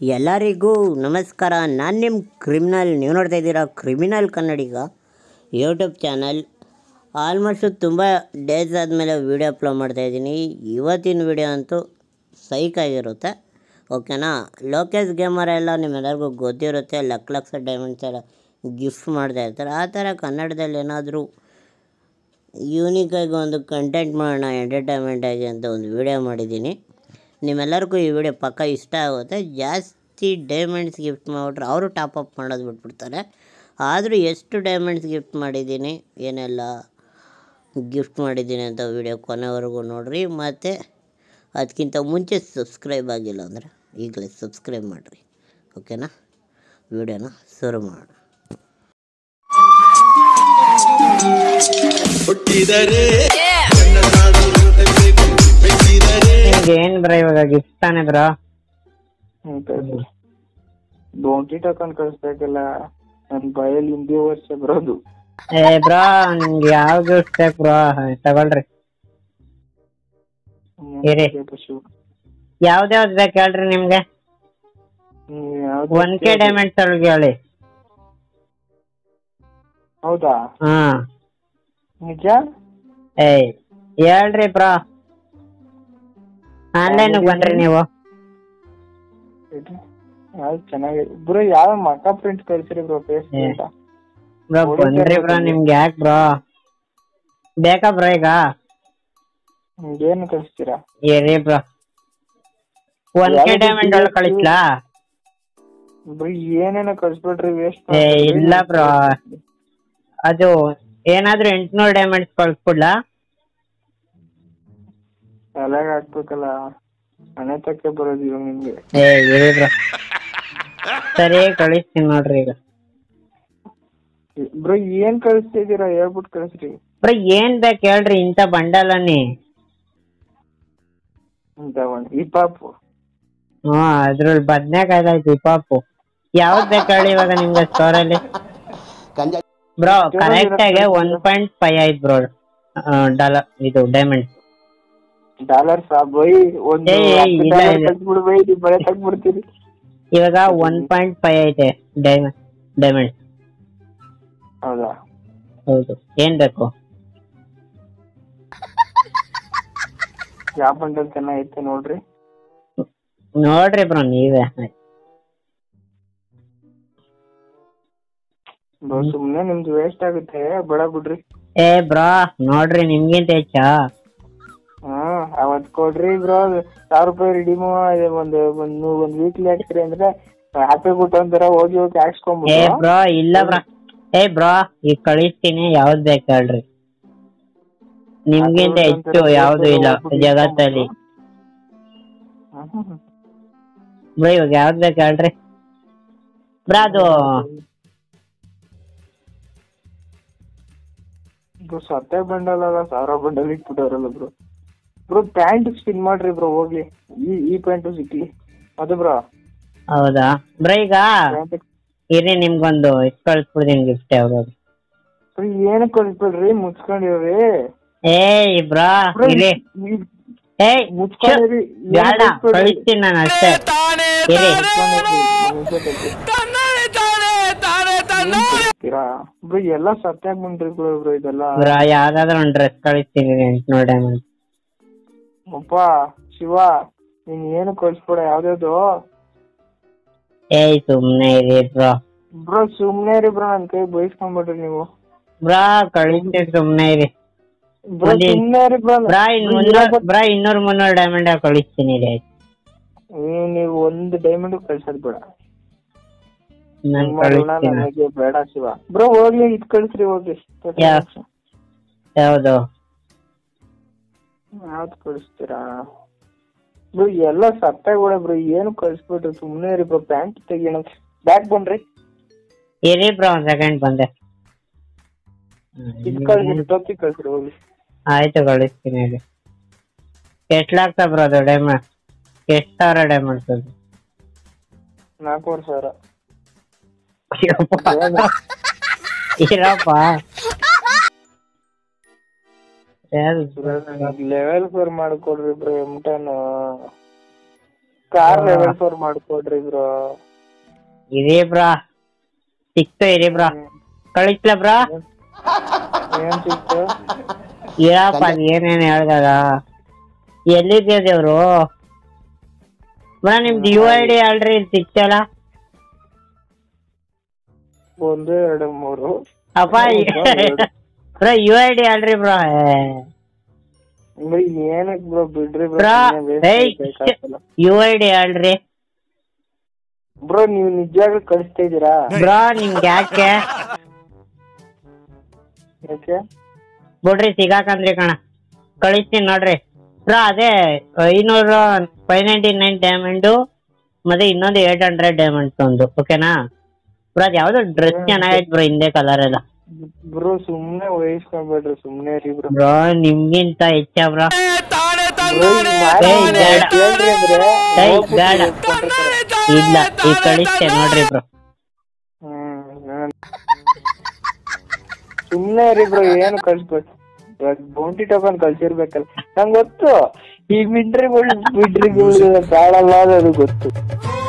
ಎಲ್ಲರಿಗೂ ನಮಸ್ಕಾರ ನಾನು ನಿಮ್ಮ ಕ್ರಿಮಿನಲ್ ನೀವು ನೋಡ್ತಾ ಇದ್ದೀರಾ criminal Kannadiga YouTube channel almost ತುಂಬ ಡೇಸ್ ಆದಮೇಲೆ ವೀಡಿಯೋ ಅಪ್ಲೋಡ್ ಮಾಡ್ತಾಯಿದ್ದೀನಿ ಇವತ್ತಿನ ವೀಡಿಯೋ ಅಂತೂ ಸೈಕ್ ಆಗಿರುತ್ತೆ ಓಕೆನಾ ಲೋಕೇಶ್ ಗೇಮರ್ ಎಲ್ಲ ನಿಮ್ಮೆಲ್ಲರಿಗೂ ಗೊತ್ತಿರುತ್ತೆ ಲಕ್ ಲಕ್ಷ ಡೈಮಂಡ್ಸ್ ಎಲ್ಲ ಗಿಫ್ಟ್ ಮಾಡ್ತಾ ಇರ್ತಾರೆ ಆ ಥರ ಕನ್ನಡದಲ್ಲಿ ಏನಾದರೂ ಯೂನಿಕಾಗಿ ಒಂದು ಕಂಟೆಂಟ್ ಮಾಡೋಣ ಎಂಟರ್ಟೈನ್ಮೆಂಟ್ ಆಗಿ ಅಂತ ಒಂದು ವಿಡಿಯೋ ಮಾಡಿದ್ದೀನಿ ನಿಮ್ಮೆಲ್ಲರಿಗೂ ಈ ವಿಡಿಯೋ ಪಕ್ಕ ಇಷ್ಟ ಆಗುತ್ತೆ ಜಾಸ್ತಿ ಡೈಮಂಡ್ಸ್ ಗಿಫ್ಟ್ ಮಾಡಿಬಿಟ್ರೆ ಅವರು ಟಾಪ್ ಅಪ್ ಮಾಡೋದು ಬಿಟ್ಬಿಡ್ತಾರೆ ಆದರೂ ಎಷ್ಟು ಡೈಮಂಡ್ಸ್ ಗಿಫ್ಟ್ ಮಾಡಿದ್ದೀನಿ ಏನೆಲ್ಲ ಗಿಫ್ಟ್ ಮಾಡಿದ್ದೀನಿ ಅಂತ ವಿಡಿಯೋ ಕೊನೆವರೆಗೂ ನೋಡಿರಿ ಮತ್ತು ಅದಕ್ಕಿಂತ ಮುಂಚೆ ಸಬ್ಸ್ಕ್ರೈಬ್ ಆಗಿಲ್ಲ ಅಂದರೆ ಈಗಲೇ ಸಬ್ಸ್ಕ್ರೈಬ್ ಮಾಡಿರಿ ಓಕೆನಾ ವಿಡಿಯೋನ ಶುರು ಮಾಡೋಣ ಹುಟ್ಟಿದರೆ ನನ್ನ ನಾಡು ಹುಟ್ಟಬೇಕು ಮೆಚ್ಚಿದರೆ ನಿಮ್ಗೆ ಏನ್ ಬ್ರೋ ಇವಾಗ ಗಿಫ್ಟ್ ತಾನೆ ಬ್ರೋ ಡೋಂಟಿ ಟೋಕನ್ ಕಳಿಸ್ಬೇಕಲ್ಲ ನನ್ ಬಯಲ್ ಹಿಂದಿ ವರ್ಷ ಬರೋದು ಏ ಬ್ರೋ ನಿಮ್ಗೆ ಯಾವ ಗಿಫ್ಟ್ ಬೇಕು ಬ್ರೋ ತಗೊಳ್ರಿ ಇರಿ. ಪಶು ಯಾವ್ದ್ ಯಾವ್ದ್ ಬೇಕು ಹೇಳ್ರಿ ನಿಮ್ಗೆ ಹ್ಮ್, ಯಾವ್ದು ಒನ್ ಕೆ ಡೈಮಂಡ್ಸ್ ಒಳಗೆ ಹೇಳಿ ಹೌದಾ ಹಾ ನಿಜ ಏಯ್ ಹೇಳ್ರಿ ಬ್ರೋ ಆನ್ಲೈನ್ ಬನ್ರಿ ನೀವು ಇದು ಯಾವ್ದು ಚೆನ್ನಾಗಿದೆ ಬ್ರೋ ಯಾವ ಮಕ್ಕ ಪ್ರಿಂಟ್ ಕಳ್ಸಿರಿ ಬ್ರೋ ಫೇಸ್ ಏ. ಪ್ರಿಂಟ್ ಬ್ರೋ ಬಂದ್ರಿ ಬ್ರೋ ನಿಮ್ಗೆ ಯಾಕೆ ಬ್ರೋ ಬೇಕಾ ಬ್ರೋ ಈಗ ಏನ್ ಕಳಿಸ್ತೀರಾ ಇರಿ ಬ್ರೋ ಒನ್ ಕೆ ಡೈಮಂಡ್ ಒಳಗೆ ಕಳಿಸ್ಲಾ ಬ್ರೋ ಏನೇನೋ ಕಳ್ಸ್ಬಿಟ್ರಿ ವೇಸ್ಟ್ ಏ ಇಲ್ಲ ಬ್ರೋ ಅದು ಏನಾದ್ರೂ ಎಂಟ್ನೂರು ಡೈಮಂಡ್ಸ್ ಕಳ್ಸ್ಬಿಡ್ಲಾ ತಲೆಗೆ ಹಾಕ್ಬೇಕಲ್ಲ ಮನೆ ತಕ್ಕೆ ಬರೋದು ಇವಾಗ ನಿಮ್ಗೆ ಏ ಇರಿ ಬ್ರೋ ಸರಿ ಕಳಿಸ್ತೀನಿ ನೋಡ್ರಿ ಈಗ ಬ್ರೋ ಏನ್ ಕಳಿಸ್ತಿದ್ದೀರಾ ಹೇಳ್ಬಿಟ್ಟು ಕಳಿಸ್ರಿ ಬ್ರೋ ಏನ್ ಬೇಕು ಹೇಳ್ರಿ ಇಂಥ ಬಂಡಲ್ ಅನ್ನಿ ಅಂತ ಒಂದ್ ಈ ಪಾಪು ಹ್ಮ್ ಅದ್ರಲ್ಲಿ ಬದ್ನೆಕಾಯಿ ಆಯ್ತು ಪಾಪು ಯಾವ್ದ್ ಬೇಕು ಹೇಳಿ ಇವಾಗ ನಿಮ್ಗೆ ಸ್ಟೋರ್ ಅಲ್ಲಿ ಬ್ರೋ ಕರೆಕ್ಟ್ ಆಗಿ ಒನ್ ಪಾಯಿಂಟ್ ಫೈವ್ ಆಯ್ತು ಬ್ರೋ ಡಾಲರ್ ಇದು ಡೈಮಂಡ್ ಡಾಲರ್ಸ್ ಬೈ ಒಂದು ಏ, ಏ, ಹತ್ತು ಇಲ್ಲ, dollar ಇಲ್ಲ. ಕಳ್ಸ್ಬಿಡು ಬೈ ನೀವು ಬಳೆ ತಗ್ಬಿಡ್ತೀರಿ ಇವಾಗ ಒನ್ ಪಾಯಿಂಟ್ ಫೈವ್ ಐತೆ ಡೈಮಂಡ್ ಡೈಮಂಡ್ ಹೌದಾ ಹೌದು ಏನ್ ಬೇಕು ಯಾವ ಬಂಡಲ್ ಚೆನ್ನಾಗೈತೆ ನೋಡ್ರಿ ನೋಡ್ರಿ ಬ್ರೋ ನೀವೇ ಬ್ರೋ ಸುಮ್ನೆ ನಿಮ್ದು ವೇಸ್ಟ್ ಆಗುತ್ತೆ ಬೇಡ ಬಿಡ್ರಿ ಏ ಬ್ರೋ ನೋಡ್ರಿ ನಿಮ್ಗಿಂತ ಹೆಚ್ಚಾ ಹ್ಮ್ ಅವತ್ ಕೊಡ್ರಿ ಬ್ರೋ ಸಾವಿರ ರೂಪಾಯಿ ರಿಡೀಮು ಒಂದು ಒಂದು ಒಂದ್ ವೀಕ್ಲಿ ಹಾಕ್ತೀರಿ ಅಂದ್ರೆ ಹ್ಯಾಪಿ ಗುಟ್ ಅಂತಾರ ಹೋಗಿ ಹೋಗಿ ಏ ಹಾಕ್ಸ್ಕೊಂಡ್ಬಿಟ್ಟು ಬ್ರೋ ಇಲ್ಲ ಬ್ರೋ ಏ ಬ್ರೋ ಈಗ ಕಳಿಸ್ತೀನಿ ಯಾವ್ದ್ ಬೇಕು ಹೇಳ್ರಿ ನಿಮ್ಗಿಂತ ಹೆಚ್ಚು ಯಾವ್ದು ಇಲ್ಲ ಜಗತ್ತಲ್ಲಿ ಬ್ರೋ ಇವಾಗ ಯಾವ್ದ್ ಬೇಕು ಹೇಳ್ರಿ ಬ್ರೋ ಅದು ಬ್ರೋ ಸತ್ತೆ ಬಂಡಲ್ ಅಲ್ಲ ಸಾವಿರ ಬಂಡಲ್ ಇಟ್ಬಿಟ್ಟವ್ರಲ್ಲ ಬ್ರೋ ಬ್ರೋ ಪ್ಯಾಂಟ್ ಸ್ಪಿನ್ ಮಾಡ್ರಿ ಬ್ರೋ ಹೋಗ್ಲಿ ಈ ಈ ಪ್ಯಾಂಟು ಸಿಕ್ಲಿ ಅದು ಬ್ರೋ ಹೌದಾ ಬ್ರೋ ಈಗ ಪ್ಯಾಂಟ್ ಇರಿ ನಿಮ್ಗೊಂದು ಇದ್ ಕಳ್ಸ್ಬಿಡ್ತೀನಿ ಗಿಫ್ಟ್ ಯಾವ್ದಾದ್ರು ಬ್ರೋ ಏನು ಕಳಿಸ್ಬಿಡ್ರಿ ಮುಚ್ಕೊಂಡಿವ್ರಿ ಏಯ್ ಬ್ರೋ ಬ್ರೋ, ಇರಿ ಈ- ಏಯ್ ಮುಚ್ಕೊಂಡಿರಿ ಏನ್ ಬೇಡ ಕಳ್ಸ್ಬಿಡ್ರಿ? ಕಳಿಸ್ತೀನಿ ನಾನು ಅಷ್ಟೇ ಇರಿ ಬ್ರೋ ಎಲ್ಲ ಸತ್ಯಾಗ ಬಂದ್ರಿ ಬ್ರೋ ಬ್ರೋ ಇದೆಲ್ಲ ಬ್ರೋ ಯಾವ್ದಾದ್ರು ಒಂದ್ ಡ್ರೆಸ್ ಕಳಿಸ್ತೀನಿ ಎಂಟ್ನೂರು ಡೈಮಂಡ್ ಅಪ್ಪ ಶಿವ ನೀನ್ ಏನು ಕಳ್ಸ್ಬೇಡ ಯಾವ್ದಾವ್ದು ಏಯ್ ಸುಮ್ನೆ ಇರಿ ಬ್ರೋ ಬ್ರೋ ಸುಮ್ನೆ ರೀ ಬ್ರೋ ನನ್ ಕೈ ಬೈಸ್ಕೊಂಡ್ಬಿಡ್ರಿ ನೀವು ಬ್ರಾ ಕಳಿಸ್ತೀನಿ ಸುಮ್ನೆ ಇರಿ ಬ್ರೋ ಒಂದೇ- ಸುಮ್ನೆ ರೀ ಬ್ರೋ ಬ್ರಾ ಇನ್ ಮುನ್ನೂರ್ ಬ್ರಾ ಇನ್ನೂರ್ ಮುನ್ನೂರ್ ಡೈಮಂಡ್ ಕಳಿಸ್ತೀನಿ ಇರಿ ಆಯ್ತು ನೀವು ನೀವು ಒಂದು ಡೈಮಂಡ್ ಕಳ್ಸೋದ್ ಬೇಡ ನಾನ್ ನಿಮ್ಮ ಋಣ ಕಳಿಸ್ತೀನಿ ನನಗೆ ಬೇಡ ಶಿವ ಬ್ರೋ ಹೋಗ್ಲಿ ಇದ್ ಕಳ್ಸ್ರಿ ಹೋಗ್ಲಿ ಯಾ- ಯಾವ್ದು ಯಾವ್ದು ಕಳಿಸ್ತೀರಾ ಬ್ರೋ ಎಲ್ಲ ಸತ್ತಾಗ ಬ್ರೋ ಏನು ಕಳ್ಸ್ಬಿಟ್ರಿ ಸುಮ್ನೆ ರೀ ಬ್ರೋ ಪ್ಯಾಂಟ್ ತೆಗಿಯೋಣ ಬ್ಯಾಗ್ ಬಂದ್ರಿ ಇರಿ ಬ್ರೋ ಒಂದ್ ಸೆಕೆಂಡ್ ಬಂದೆ ಇದ್ ಕಳ್ಸ್ರಿ ಟೋಪಿ ಕಳ್ಸ್ರಿ ಹೋಗ್ಲಿ ಆಯ್ತು ಕಳಿಸ್ತೀನಿ ಇರಿ ಎಷ್ಟ್ಲಾಗ್ತಾ ಬ್ರೋ ಅದು ಡೈಮಂಡ್ ಎಷ್ಟ್ ಸಾವಿರ ಡೈಮಂಡ್ಸ್ ಅದು ನಾಲ್ಕೂವರೆ ಸಾವಿರ ಇರಪ್ಪ ಯಾವ್ದು ಲೆವೆಲ್ ಫೋರ್ ಮಾಡ್ಕೊಡ್ರಿ ಬ್ರೋ ಎಮ್ಟನ್ ಕಾರ್ ಲೆವೆಲ್ ಫೋರ್ ಮಾಡ್ಕೊಡ್ರಿ ಬ್ರೋ ಇರಿ ಬ್ರಾ ಸಿಕ್ತು ಇರಿ ಬ್ರಾ ಕಳಿಸ್ಲ ಬ್ರಾ ಏನ್ ಸಿಕ್ತು ಇರಪ್ಪ ಅದ್ ಏನೇನ್ ಹೇಳ್ದಾಗ ಎಲ್ಲಿದ್ಯಾ ದೇವ್ರು ಬ್ರಾ ನಿಮ್ದು ಯು ಐ ಡಿ ಅಲ್ರಿ ಇಲ್ಲಿ ಸಿಕ್ತಲ್ಲ ಒಂದು ಎರಡು ಮೂರು ಅಪ್ಪ ಬ್ರೋ ಯು ಐ ಡಿ ಅಲ್ರಿ ಬ್ರೋ ಬ್ರೋ ಏನಕ್ ಬ್ರೋ ಬಿಡ್ರಿ ಬ್ರಾ ಏಯ್ ಬ್ರೋ ಯು ಐ ಡಿ ಅಲ್ರಿ ಬ್ರೋ ನೀವು ನಿಜವಾಗ್ಲೂ ಕಳಿಸ್ತಾ ಇದೀರಾ ಬ್ರೋ ನಿಮ್ಗೆ ಯಾಕೆ ಯಾಕೆ ಬಿಡ್ರಿ ಸಿಗಾಕಂದ್ರಿ ಕಣ ಕಳಿಸ್ತೀನಿ ನೋಡ್ರಿ ಬ್ರೋ ಅದೇ ಐನೂರು ಫೈವ್ ನೈಂಟಿ ನೈನ್ ಡೈಮಂಡು ಮತ್ತೆ ಇನ್ನೊಂದು ಏಟ್ ಹಂಡ್ರೆಡ್ ಡೈಮಂಡ್ಸ್ ಒಂದು ಓಕೆನಾ ಬ್ರೋ ಅದ್ ಯಾವ್ದೋ ಡ್ರೆಸ್ ಚೆನ್ನಾಗೈತೆ ಬ್ರೋ ಹಿಂದೆ ಕಲರ್ ಎಲ್ಲ ಬ್ರೋ ಸುಮ್ನೆ ವಹಿಸ್ಕೊಂಬೇಡ್ರಿ ಸುಮ್ನೆ ರೀ ಬ್ರೋ ಬ್ರೋ ನಿಮ್ಗಿಂತ ಹೆಚ್ಚ ಬ್ರೋ ಬ್ರೋ ಈಗ ಮಾಡಿ ಏಯ್, ಬೇಡ. ಕೇಳ್ರಿ ಅಂದ್ರೆ ಏಯ್, ಹೋಗ್ಬಿಟ್ಟು ಬೇಡ. ಹೇಳ್ಕೊಂಡಿರ್ತಾರೆ. ಇಲ್ಲ ಈಗ ಕಳಿಸ್ತೇ ನೋಡ್ರಿ ಬ್ರೋ ಹ್ಮ್ ನಾನ್- ಸುಮ್ನೆ ರೀ ಬ್ರೋ ಏನು ಕಳ್ಸ್ಬೇಕು ಇವಾಗ ಬೌಂಟಿ ಟೋಕನ್ ಕಳ್ಸಿರ್ಬೇಕಲ್ಲ ನಂಗ್ ಗೊತ್ತು ಈ ಮಿಡ್ರಿಗಳು ಮಿಡ್ರಿಗಳು ಬೇಡಲ್ಲ ಅದು ಗೊತ್ತು